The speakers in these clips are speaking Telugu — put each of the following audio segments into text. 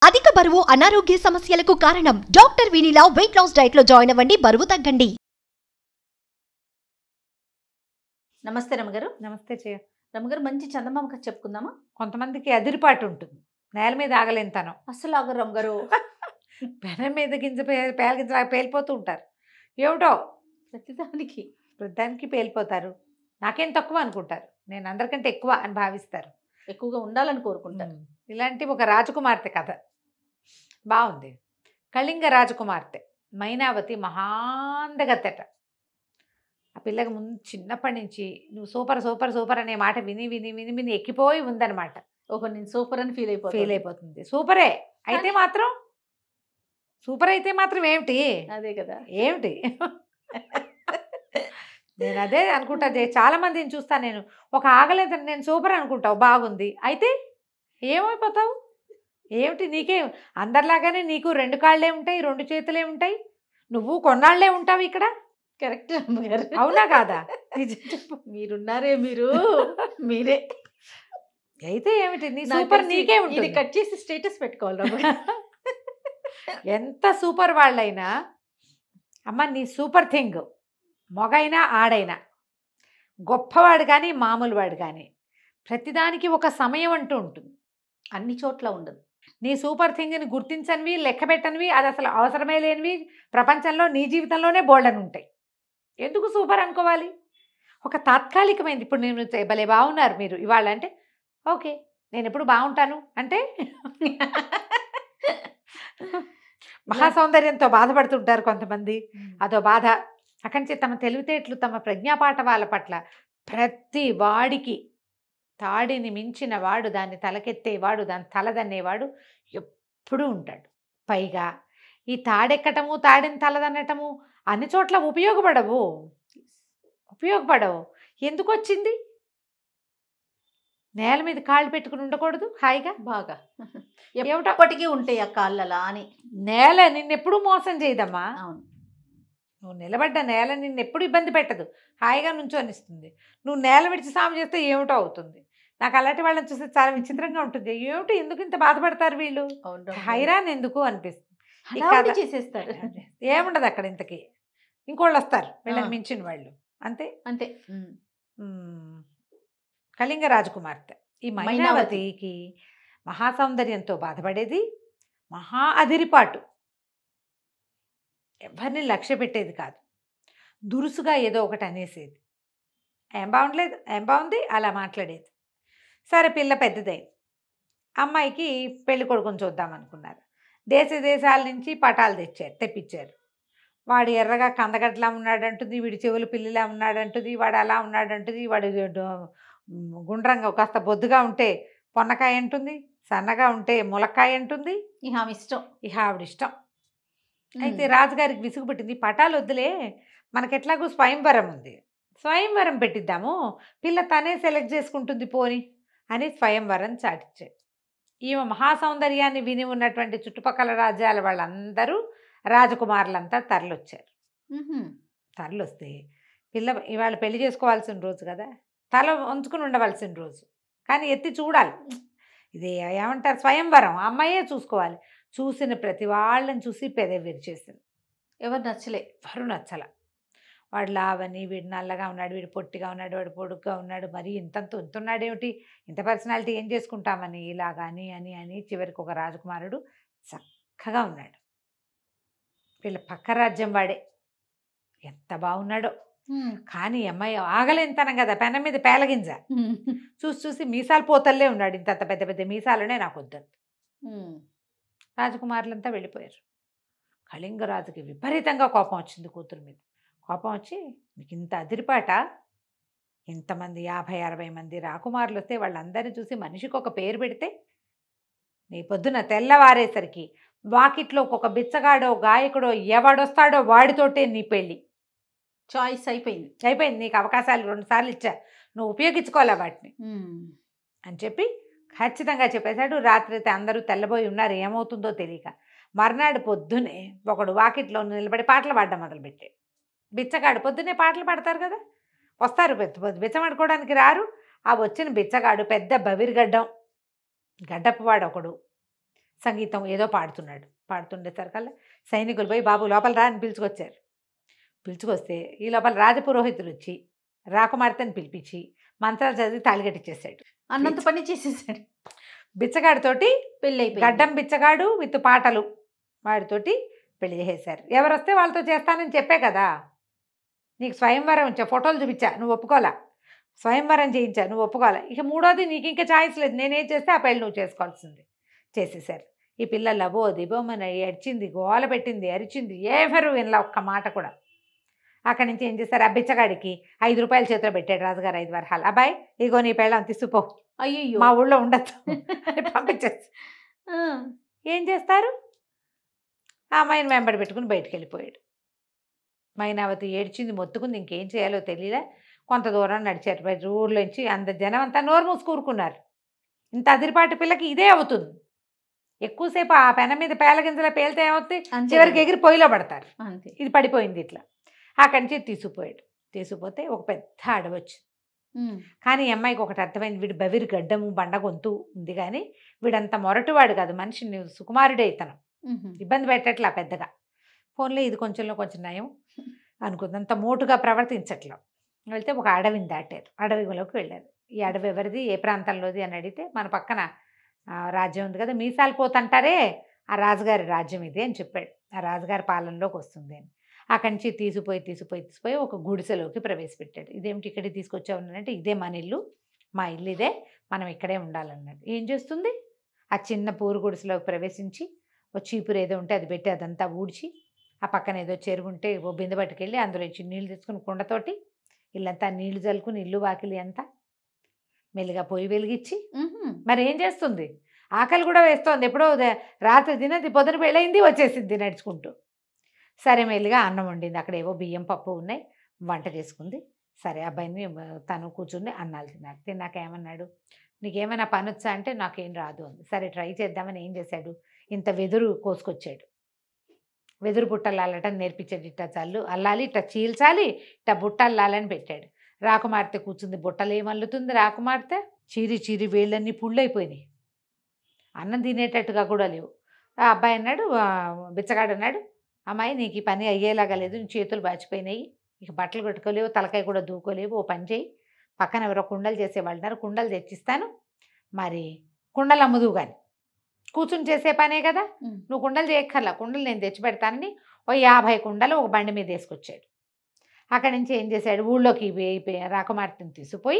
అధిక బరువు అనారోగ్య సమస్యలకు కారణం doctor Vineela weight loss diet లో జాయిన్ అవ్వండి బరువు తగ్గండి నమస్తే రమగారు నమస్తే చేయ రమగారు మంచి చందమామ కథ చెప్పుకుందామా కొంతమందికి అదిరిపాటు ఉంటుంది నేల మీద ఆగలేనితనం అస్సలు ఆగరు రమగారు పెనం మీద గింజ పే- పేల గింజ పేలిపోతూ ఉంటారు ఏమిటో ప్రతిదానికి వృద్ధానికి పేలిపోతారు నాకేం తక్కువ అనుకుంటారు నేను అందరికంటే ఎక్కువ అని భావిస్తారు ఎక్కువగా ఉండాలని కోరుకుంటారు ఉమ్. ఇలాంటి ఒక రాజకుమార్తె కథ బాగుంది కళింగ రాజకుమార్తె మైనావతి మహాందగత్తెట ఆ పిల్లకి ముందు చిన్నప్పటి నుంచి నువ్వు సూపర్ సూపర్ సూపర్ అనే మాట విని విని విని విని ఎక్కిపోయి ఉందన్నమాట ఓహో నేను సూపర్ అని ఫీల్ అయిపోతాను ఫీల్ అయిపోతుంది సూపరే అయితే కానీ- మాత్రం సూపర్ అయితే మాత్రం ఏమిటి అదే కదా ఏమిటి నేను అదే అనుకుంటా జే- చాలా మందిని చూస్తా నేను ఒక ఆగలేదని నేను సూపర్ అనుకుంటావు బాగుంది అయితే ఏమైపోతావు ఏమిటి నీకేం అందరిలాగానే నీకు రెండు కాళ్ళే ఉంటాయి రెండు చేతులే ఉంటాయి నువ్వు కొన్నాళ్ళే ఉంటావు ఇక్కడ కరెక్ట్ రమగారు అవునా కాదా నిజం చెప్పు. మీరున్నారే మీరు మీరే అయితే ఏమిటి నీ నాకు సూపర్ తెలిసి నీకే ఇది ఉంటుంది కట్ చేసి స్టేటస్ పెట్టుకోవాలి రమగారు ఎంత సూపర్ వాళ్ళైనా అమ్మ నీ సూపర్ థింగ్ మొగైనా ఆడైనా గొప్పవాడు కానీ మామూలు వాడు కానీ ప్రతిదానికి ఒక సమయం అంటూ ఉంటుంది అన్ని చోట్ల ఉండదు నీ సూపర్ థింగ్ని గుర్తించనివి లెక్క పెట్టనివి అది అసలు అవసరమే లేనివి ప్రపంచంలో నీ జీవితంలోనే బోల్డని ఉంటాయి ఎందుకు సూపర్ అనుకోవాలి ఒక తాత్కాలికమైంది ఇప్పుడు నేను చే- భలే బాగున్నారు మీరు ఇవాళ అంటే ఓకే నేను ఎప్పుడు బాగుంటాను అంటే మహాసౌందర్యంతో బాధపడుతుంటారు కొంతమంది అదో బాధ అక్కడి నుంచి తమ తెలివితేటలు తమ ప్రజ్ఞాపాఠవాల పట్ల ప్రతి వాడికి తాడిని మించిన వాడు దాన్ని తలకెత్తేవాడు దాన్ని తలదన్నేవాడు ఎప్పుడూ ఉంటాడు పైగా ఈ తాడెక్కటము తాడిని తలదన్నటము అన్ని చోట్ల ఉపయోగపడవు ఉపయోగపడవు ఎందుకు వచ్చింది నేల మీద కాళ్ళు పెట్టుకుని ఉండకూడదు హాయిగా బాగా ఏమిటో ఎప్పటికీ ఉంటాయి ఆ కాళ్ళలా అని నేల నిన్నెప్పుడు మోసం చేయదమ్మా అవును నువ్వు నిలబడ్డ నేల నిన్ను ఎప్పుడు ఇబ్బంది పెట్టదు హాయిగా నుంచోనిస్తుంది నువ్వు నేల విడిచి సాము చేస్తే ఏమిటో అవుతుంది నాకు అలాంటి వాళ్ళని చూస్తే చాలా విచిత్రంగా ఉంటుంది ఏమిటి ఎందుకు ఇంత బాధపడతారు వీళ్ళు అవును రమగారు. హైరాన్ ఎందుకు అనిపిస్తుంది ఈ హడావుడి కథ- చేసేస్తారు ఏముండదు అక్కడ ఇంతకి ఇంకోళ్ళు వస్తారు వీళ్ళని ఆ. మించిన వాళ్ళు అంతే అంతే ఉమ్. మ్మ్. కళింగ రాజకుమార్తె ఈ మైనావతి. మైనావతికి మహాసౌందర్యంతో బాధపడేది మహా అదిరిపాటు ఎవరిని లక్ష్య పెట్టేది కాదు దురుసుగా ఏదో ఒకటి అనేసేది ఏం బాగుండలేదు ఏం బాగుంది అలా మాట్లాడేది సరే పిల్ల పెద్దదైంది అమ్మాయికి పెళ్లి కొడుకుని చూద్దాం అనుకున్నారు దేశ దేశాల నుంచి పటాలు తెచ్చారు తెప్పించారు వాడు ఎర్రగా కందగడ్డలా ఉన్నాడంటుంది వీడి చెవులు పిల్లిలా ఉన్నాడంటుంది వాడు అలా ఉన్నాడంటుంది వాడు డు- గుండ్రంగా కాస్త బొద్దుగా ఉంటే పొన్నకాయ అంటుంది సన్నగా ఉంటే ములక్కాయ అంటుంది ఇక ఆమె ఇష్టం ఇహ ఆవిడ ఇష్టం అయితే రాజుగారికి విసుగు పెట్టింది పటాలు వద్దులే మనకెట్లాగూ స్వయంవరం ఉంది స్వయంవరం పెట్టిద్దాము పిల్ల తనే సెలెక్ట్ చేసుకుంటుంది పోని అని స్వయంవరం చాటిచ్చాడు ఈమె మహాసౌందర్యాన్ని విని ఉన్నటువంటి చుట్టుపక్కల రాజ్యాల వాళ్ళందరూ రాజకుమారులంతా తరలొచ్చారు ఉహుం. తరలొస్తే పిల్ల ఇవాళ పెళ్లి చేసుకోవాల్సిన రోజు కదా తల వంచుకుని ఉండవలసిన రోజు కానీ ఎత్తి చూడాలి ఇది ఏమంటారు స్వయంవరం అమ్మాయే చూసుకోవాలి చూసిన ప్రతి వాళ్ళని చూసి పెదవి విరిచేసింది ఎవరు నచ్చలే ఎవరు నచ్చల వాడు లావని వీడు నల్లగా ఉన్నాడు వీడు పొట్టిగా ఉన్నాడు వాడు పొడుగ్గా ఉన్నాడు మరి ఇంతంత ఇంతున్నాడు ఏమిటి ఇంత పర్సనాలిటీ ఏం చేసుకుంటామని ఇలాగాని అని అని చివరికి ఒక రాజకుమారుడు చక్కగా ఉన్నాడు వీళ్ళ పక్క రాజ్యం వాడే ఎంత బాగున్నాడో ఉమ్. కానీ ఈ అమ్మాయి ఆగలేంతనం కదా పెనం మీద పేలగింజ ఉమ్. చూసి చూసి మీసాలు పోతల్లే ఉన్నాడు ఇంత పెద్ద పెద్ద మీసాలనే నాకు వద్దంత ఉమ్. రాజకుమారులంతా వెళ్ళిపోయారు కళింగరాజుకి విపరీతంగా కోపం వచ్చింది కూతురు మీద కోపం వచ్చి మీకు ఇంత అదిరిపాట ఇంతమంది యాభై అరవై మంది రాకుమారులు వస్తే వాళ్ళందరినీ చూసి మనిషికి ఒక పేరు పెడితే నీ పొద్దున తెల్లవారేసరికి వాకిట్లో ఒక బిచ్చగాడో గాయకుడో ఎవడొస్తాడో వాడితోటే నీ పెళ్ళి చాయిస్ అయిపోయింది అయిపోయింది నీకు అవకాశాలు రెండుసార్లు ఇచ్చా నువ్వు ఉపయోగించుకోలే వాటిని ఉమ్. అని చెప్పి ఖచ్చితంగా చెప్పేశాడు రాత్రి అయితే అందరూ తెల్లబోయి ఉన్నారు ఏమవుతుందో తెలియక మర్నాడు పొద్దునే ఒకడు వాకిట్లో నిలబడి పాటలు పాడడం మొదలుపెట్టాడు బిచ్చగాడు పొద్దునే పాటలు పాడతారు కదా వస్తారు పెద్ద పొద్దు బిచ్చమాడుకోవడానికి రారు ఆ వచ్చిన బిచ్చగాడు పెద్ద బవిరిగడ్డం గడ్డప్పవాడు ఒకడు సంగీతం ఏదో పాడుతున్నాడు పాడుతుండేసరికల్లా సైనికులు పోయి బాబు లోపల రా అని పిలుచుకొచ్చారు పిలుచుకొస్తే ఈ లోపల రాజపురోహితుడు వచ్చి రాకుమార్తెని పిలిపించి మంత్రాలు చదివి తాళిగట్టిచ్చేసాడు అన్నంత పని చేసేసాడు బిచ్చగాడితోటి పెళ్ళి అయిపోయింది గడ్డం బిచ్చగాడు విత్ పాటలు వాడితోటి పెళ్లి చేసేశారు ఎవరు వస్తే వాళ్ళతో చేస్తానని చెప్పే కదా నీకు స్వయంవరం ఇచ్చా ఫోటోలు చూపించా నువ్వు ఒప్పుకోవాలా స్వయంవరం చేయించా నువ్వు ఒప్పుకోవాలా ఇక మూడోది నీకు ఇంకా ఛాయిస్ లేదు నేనేం చేస్తే ఆ పెళ్ళి నువ్వు చేసుకోవాల్సింది చేసేసారు ఈ పిల్ల లబో దిబోమని ఏడ్చింది గోల పెట్టింది అరిచింది ఎవరు వినలా ఒక్క మాట కూడా అక్కడి నుంచి ఏం చేశారు ఆ బిచ్చగాడికి ఐదు రూపాయల చేతిలో పెట్టాడు రాజుగారు ఐదు వరహాలు అబ్బాయి ఇగో నీ పెళ్ళం తీసుకుపో అయ్యో మా ఊళ్ళో ఉండొచ్చు అని పంపించేసి ఏం చేస్తారు ఆ అమ్మాయిని వెంబడి పెట్టుకుని బయటికి వెళ్ళిపోయాడు మైనావతి ఏడ్చింది మొత్తుకుంది ఇంకేం చేయాలో తెలియలే కొంత దూరం నడిచారు బయట ఊర్లోంచి అంత జనం అంతా నోరు మూసి కూరుకున్నారు ఇంత అదిరిపాటి పిల్లకి ఇదే అవుతుంది ఎక్కువసేపు ఆ పెన మీద పేలగింజల పేలితే ఏమవుతుంది అంతే చివరికి ఎగిరి పొయ్యిలో పడతారు అంతే ఇది పడిపోయింది ఇట్లా అక్కడి నుంచి తీసుకుపోయాడు తీసుకుపోతే ఒక పెద్ద అడవి వచ్చింది ఉమ్. కానీ ఈ అమ్మాయికి ఒకటి అర్థమైంది వీడు బవిరి గడ్డము బండ గొంతు ఉంది కానీ వీడంత మొరటువాడు కాదు మనిషిని సుకుమారుడే ఇతను ఉహు. ఇబ్బంది పెట్టట్లా పెద్దగా ఫోన్లో ఇది కొంచెంలో కొంచెం నయం అనుకుంది అంత మోటుగా ప్రవర్తించట్లా వెళ్తే ఒక అడవిని దాటారు అడవిలోకి వెళ్ళారు ఈ అడవి ఎవరిది ఏ ప్రాంతంలోది అని అడిగితే మన పక్కన ఆ, రాజ్యం ఉంది కదా మీసాలు పోతంటారే ఆ రాజుగారి రాజ్యం ఇది అని చెప్పాడు ఆ రాజుగారి పాలనలోకి వస్తుంది అని అక్కడి నుంచి తీసుకుపోయి తీసుకుపోయి తీసుకుపోయి ఒక గుడిసెలోకి ప్రవేశపెట్టాడు ఇదేమిటి ఇక్కడికి తీసుకొచ్చావు అంటే ఇదే మన ఇల్లు మా ఇల్లు ఇదే మనం ఇక్కడే ఉండాలన్నాడు ఏం చేస్తుంది ఆ చిన్న పూరు గుడిసెలోకి ప్రవేశించి ఓ చీపురు ఏదో ఉంటే అది పెట్టి అదంతా ఊడ్చి ఆ పక్కన ఏదో చెరువు ఉంటే ఓ బిందె పట్టుకెళ్ళి అందులో ఇచ్చి నీళ్ళు తీసుకుని కుండతోటి ఇల్లంతా నీళ్లు చల్లుకుని ఇల్లు వాకిలి అంతా మెల్లిగా పొయ్యి వెలిగించి ఉహు. మరి ఏం చేస్తుంది ఆకలి కూడా వేస్తోంది ఎప్పుడో ఉదయ- రాత్రి తినది పొద్దున పెళ్ళయింది వచ్చేసింది నడుచుకుంటూ సరే మెల్లిగా అన్నం వండింది అక్కడ ఏవో బియ్యం పప్పు ఉన్నాయి వంట చేసుకుంది సరే అబ్బాయిని ఆ, తను కూర్చుని అన్నాలు తిన్నాడు తిన్నాక ఏమన్నాడు నీకేమైనా పని వచ్చా అంటే నాకేం రాదు అంది సరే ట్రై చేద్దామని ఏం చేశాడు ఇంత వెదురు కోసుకొచ్చాడు వెదురు బుట్టలు అల్లటం నేర్పించాడు ఇట్ట చల్లు అల్లాలి ఇట్ట చీల్చాలి ఇట్ట బుట్ట అల్లాలని పెట్టాడు రాకుమార్తె కూర్చుంది బుట్టలు ఏమల్లుతుంది రాకుమార్తె చీరి చీరి వేళ్ళన్నీ పుళ్ళైపోయినాయి అన్నం తినేటట్టుగా కూడా లేవు ఆ అబ్బాయి అన్నాడు ఆ, బిచ్చగాడు అన్నాడు అమ్మాయి నీకు ఈ పని అయ్యేలాగా లేదు నీ చేతులు బాచిపోయినాయి ఇక బట్టలు కట్టుకోలేవు తలకాయ కూడా దూకోలేవు ఓ పని చేయి పక్కన ఎవరో కుండలు చేసేవాళ్ళు ఉన్నారు కుండలు తెచ్చిస్తాను మరి కుండలు అమ్ముదువు కానీ కూర్చుని చేసే పనే కదా ఉమ్. నువ్వు కుండలు చేయక్కర్లా కుండలు నేను తెచ్చి పెడతానని ఓ యాభై కుండలు ఒక బండి మీద వేసుకొచ్చాడు అక్కడి నుంచి ఏం చేశాడు ఊళ్ళోకి పోయి రాకుమార్తెని తీసుకుపోయి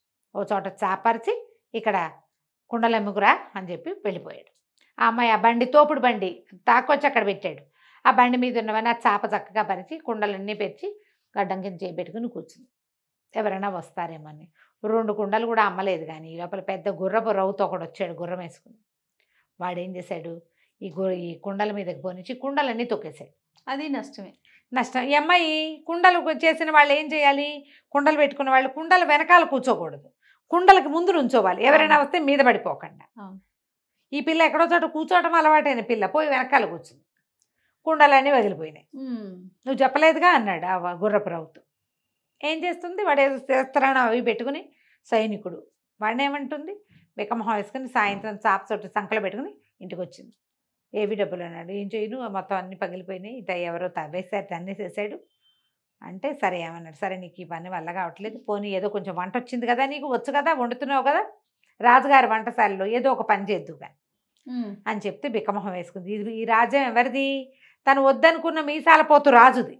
ఓ చోట చాపరిచి ఇక్కడ కుండలు అమ్ముకురా అని చెప్పి వెళ్ళిపోయాడు ఆ అమ్మాయి ఆ బండి తోపుడు బండి తాకొచ్చి అక్కడ పెట్టాడు ఆ బండి మీద ఉన్నవన్నీ ఆ చాప చక్కగా పరిచి కుండలన్నీ పెరిచి గడ్డం కింద చేపెట్టుకుని కూర్చుంది ఎవరైనా వస్తారేమని రెండు కుండలు కూడా అమ్మలేదు కానీ ఈ లోపల పెద్ద గుర్రపు రవ్వుతో ఒకడు వచ్చాడు గుర్రం వేసుకుని వాడు ఏం చేశాడు ఈ గు ఈ కుండల మీదకి పోనిచ్చి కుండలన్నీ తొక్కేశాడు అది నష్టమే నష్టం ఈ అమ్మాయి కుండలు చేసిన వాళ్ళు ఏం చేయాలి కుండలు పెట్టుకున్న వాళ్ళు కుండల వెనకాల కూర్చోకూడదు కుండలకి ముందు నుంచోవాలి ఎవరైనా అవును. వస్తే మీద పడిపోకుండా అవును. ఈ పిల్ల ఎక్కడో చోట కూర్చోవటం అలవాటైన పిల్ల పోయి వెనకాల కూర్చుంది కుండలన్నీ వదిలిపోయినాయి ఉమ్. నువ్వు చెప్పలేదుగా అన్నాడు ఆ వ- గుర్రపు రౌతు ఏం చేస్తుంది వాడు ఏదో శస్త్రాన్ని అవి పెట్టుకుని సైనికుడు వాడిని ఏమంటుంది బికమహం వేసుకుని సాయంత్రం చాప చోటు సంకలో పెట్టుకుని ఇంటికి వచ్చింది ఏవి డబ్బులు అన్నాడు ఏం చేయను మొత్తం అన్ని పగిలిపోయినాయి ఇట ఎవరో తవ్వేశారు తన్నేసేసాడు అంటే సరే ఏమన్నాడు సరే నీకు ఈ పని వల్ల కావట్లేదు పోనీ ఏదో కొంచెం వంట వచ్చింది కదా నీకు వచ్చు కదా వండుతున్నావు కదా రాజుగారి వంటశాలలో ఏదో ఒక పని చేద్దుగా ఉమ్. అని చెప్తే బిక్కమొహం వేసుకుంది ఇది ఈ రాజ్యం ఎవరిది తను వద్దనుకున్న మీసాల పోతు రాజుది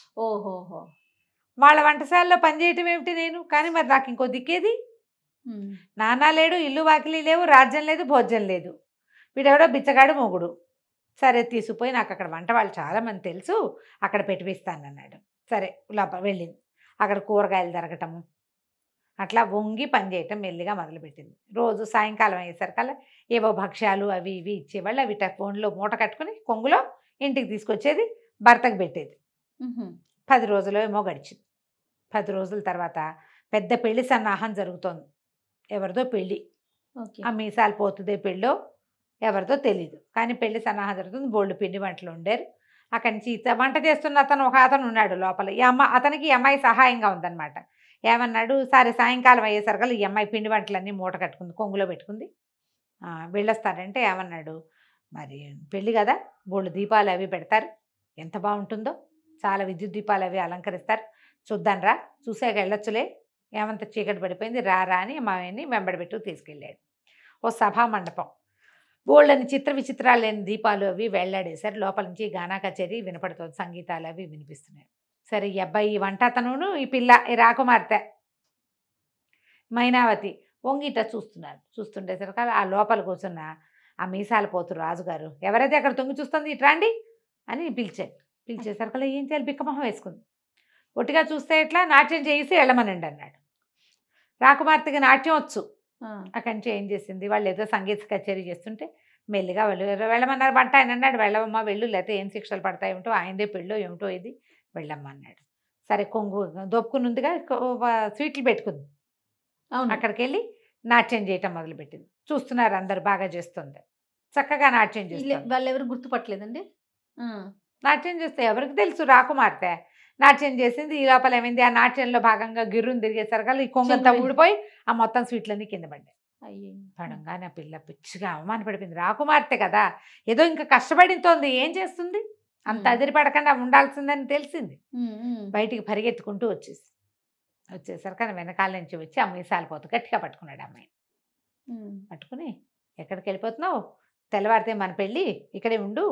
ఓహోహో వాళ్ళ వంటశాలలో పనిచేయటం ఏమిటి నేను కానీ మరి నాకు ఇంకో దిక్కేది ఉమ్. నానా లేడు ఇల్లు వాకిలి లేవు రాజ్యం లేదు భోజ్యం లేదు వీడెవడో బిచ్చగాడు మొగుడు సరే తీసుకుపోయి నాకు అక్కడ వంట వాళ్ళు చాలామంది తెలుసు అక్కడ పెట్టిపిస్తానన్నాడు సరే లోపల వెళ్ళింది అక్కడ కూరగాయలు దొరకటము అట్లా వంగి పని చేయటం మెల్లిగా మొదలుపెట్టింది రోజు సాయంకాలం అయ్యేసరికల్లా ఏవో భక్ష్యాలు అవి ఇవి ఇచ్చేవాళ్ళు అవి ఇట్ట ఫోన్లో మూట కట్టుకుని కొంగులో ఇంటికి తీసుకొచ్చేది భర్తకు పెట్టేది ఉహు. పది రోజులు ఏమో గడిచింది పది రోజుల తర్వాత పెద్ద పెళ్లి సన్నాహం జరుగుతోంది ఎవరిదో పెళ్ళి ఓకే ఆ మీసాలు పోతుందే పెళ్ళో ఎవరిదో తెలీదు కానీ పెళ్లి సన్నాహం జరుగుతుంది బోల్డ్ పిండి వంటలు ఉండారు అక్కడి నుంచి ఇత- వంట చేస్తున్న అతను ఒక అతను ఉన్నాడు లోపల ఈ అమ్మ అతనికి ఈ అమ్మాయి సహాయంగా ఉందన్నమాట ఏమన్నాడు సరే సాయంకాలం అయ్యేసరికి ఈ అమ్మాయి పిండి వంటలన్నీ మూట కట్టుకుంది కొంగులో పెట్టుకుంది ఆ, వెళ్ళొస్తాడంటే ఏమన్నాడు మరి పెళ్ళి కదా బోళ్ళు దీపాలు అవి పెడతారు ఎంత బాగుంటుందో చాలా విద్యుత్ దీపాలు అవి అలంకరిస్తారు చూద్దాం రా చూసాక వెళ్ళొచ్చులే ఏమంత చీకటి పడిపోయింది రా రా అని మా ఆయన్ని వెంబడబెట్టు తీసుకెళ్ళాడు ఓ సభా మండపం బోళ్ళని చిత్ర విచిత్రాలు లేని దీపాలు అవి వెళ్ళాడేశారు లోపల నుంచి గానా కచేరీ వినపడుతుంది సంగీతాలు అవి వినిపిస్తున్నాయి సరే ఈ అబ్బాయి ఈ వంట అతనును ఈ పిల్ల ఈ రాకుమార్తె మైనావతి వంగిట చూస్తున్నారు చూస్తుండేసరికి ఆ లోపల కూర్చున్న ఆ మీసాల పోతు రాజుగారు ఎవరైతే అక్కడ తొంగి చూస్తుంది ఇట్రాండి అని పిలిచాడు పిలిచేసరికి ఏం చేయాలి బిక్కమొహం వేసుకుంది ఒట్టిగా చూస్తే ఎట్లా నాట్యం చేసి వెళ్ళమనండి అన్నాడు రాకుమార్తెకి నాట్యం వచ్చు ఆ, అక్కడి నుంచి ఏం చేసింది వాళ్ళు ఏదో సంగీత కచేరీ చేస్తుంటే మెల్లిగా వాళ్ళు "ఎవరో వెళ్ళమన్నారు వంట ఆయన అన్నాడు వెళ్ళవమ్మా వెళ్ళు లేకపోతే ఏం శిక్షలు పడతాయి ఏమిటో ఆయనదే పెళ్ళో ఏమిటో ఇది వెళ్ళమ్మా అన్నాడు సరే కొంగు దొప్పుకుని ఉందిగా కొ- వ- స్వీట్లు పెట్టుకుంది అవును అక్కడికి వెళ్ళి నాట్యం చేయటం మొదలుపెట్టింది చూస్తున్నారు అందరు బాగా చేస్తుంది చక్కగా నాట్యం వీళ్ళే- చేస్తుంది వాళ్ళు ఎవరు గుర్తుపట్టలేదండి ఆ, నాట్యం చేస్తే ఎవరికి తెలుసు రాకుమార్తె నాట్యం చేసింది ఈ లోపల ఏమైంది ఆ నాట్యంలో భాగంగా గిర్రుని తిరిగేసరికి ఈ కొంగంతా చెంగు ఊడిపోయి ఆ మొత్తం స్వీట్లన్నీ కింద పడ్డాయి అయ్యో పడంగానే ఆ పిల్ల పిచ్చిగా అవమానపడిపోయింది రాకుమార్తె కదా ఏదో ఇంకా కష్టపడితోంది ఏం చేస్తుంది అంత మ్మ్. అదిరిపడకుండా ఉండాల్సిందని తెలిసింది ఉమ్, ఉమ్. బయటికి పరిగెత్తుకుంటూ వచ్చేసి వచ్చేసరికి ఆయన వెనకాల నుంచి వచ్చి ఆ మీసాలు పోతూ గట్టిగా పట్టుకున్నాడు అమ్మాయి ఉమ్. పట్టుకుని ఎక్కడికి వెళ్ళిపోతున్నావు తెల్లవారితే మన పెళ్ళి ఇక్కడే ఉండు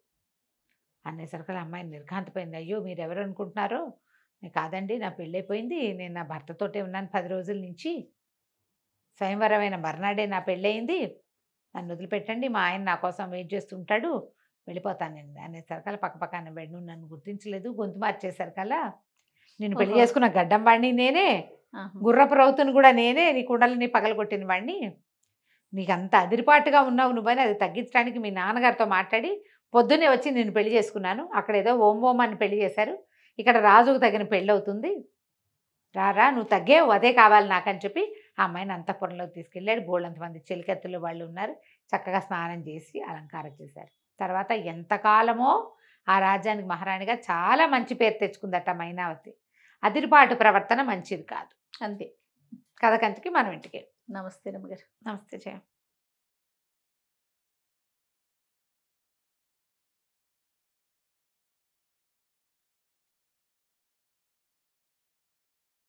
అనేసరికి ఆ అమ్మాయి నిర్ఘాంతపోయింది అయ్యో మీరు ఎవరు అనుకుంటున్నారో "నేను కాదండి నా పెళ్ళి అయిపోయింది నేను నా భర్తతోటే ఉన్నాను పది రోజుల నుంచి స్వయంవరమైన మర్నాడే నా పెళ్ళయింది నన్ను వదిలిపెట్టండి మా ఆయన నా కోసం వెయిట్ చేస్తుంటాడు వెళ్ళిపోతాను నేను అనేసరికల్లా పక్క పక్కన బెడ్ నువ్వు నన్ను గుర్తించలేదు గొంతు మార్చేసరికల్లా నేను పెళ్లి ఓహో. చేసుకున్న గడ్డం వాడిని నేనే ఆహా. గుర్రపు రౌతును కూడా నేనే నీ కుండలని పగలగొట్టిన వాడిని నీకు అంత అదిరిపాటుగా ఉన్నావు నువ్వని అది తగ్గించడానికి మీ నాన్నగారితో మాట్లాడి పొద్దున్నే వచ్చి నేను పెళ్లి చేసుకున్నాను అక్కడ ఏదో ఓం ఓం అని పెళ్లి చేశారు ఇక్కడ రాజుకు తగిన పెళ్ళి అవుతుంది రారా నువ్వు తగ్గేవు అదే కావాలి నాకని చెప్పి ఆ అమ్మాయిని అంతఃపురంలోకి తీసుకెళ్ళాడు బోళ్ళంతమంది చెలికత్తులు వాళ్ళు ఉన్నారు చక్కగా స్నానం చేసి అలంకారం చేశారు తర్వాత ఎంతకాలమో ఆ రాజ్యానికి మహారాణిగా చాలా మంచి పేరు తెచ్చుకుందట మైనావతి అదిరిపాటు ప్రవర్తన మంచిది కాదు అంతే కథ కంచికి మనం ఇంటికి నమస్తే రమ్మగారు నమస్తే జయ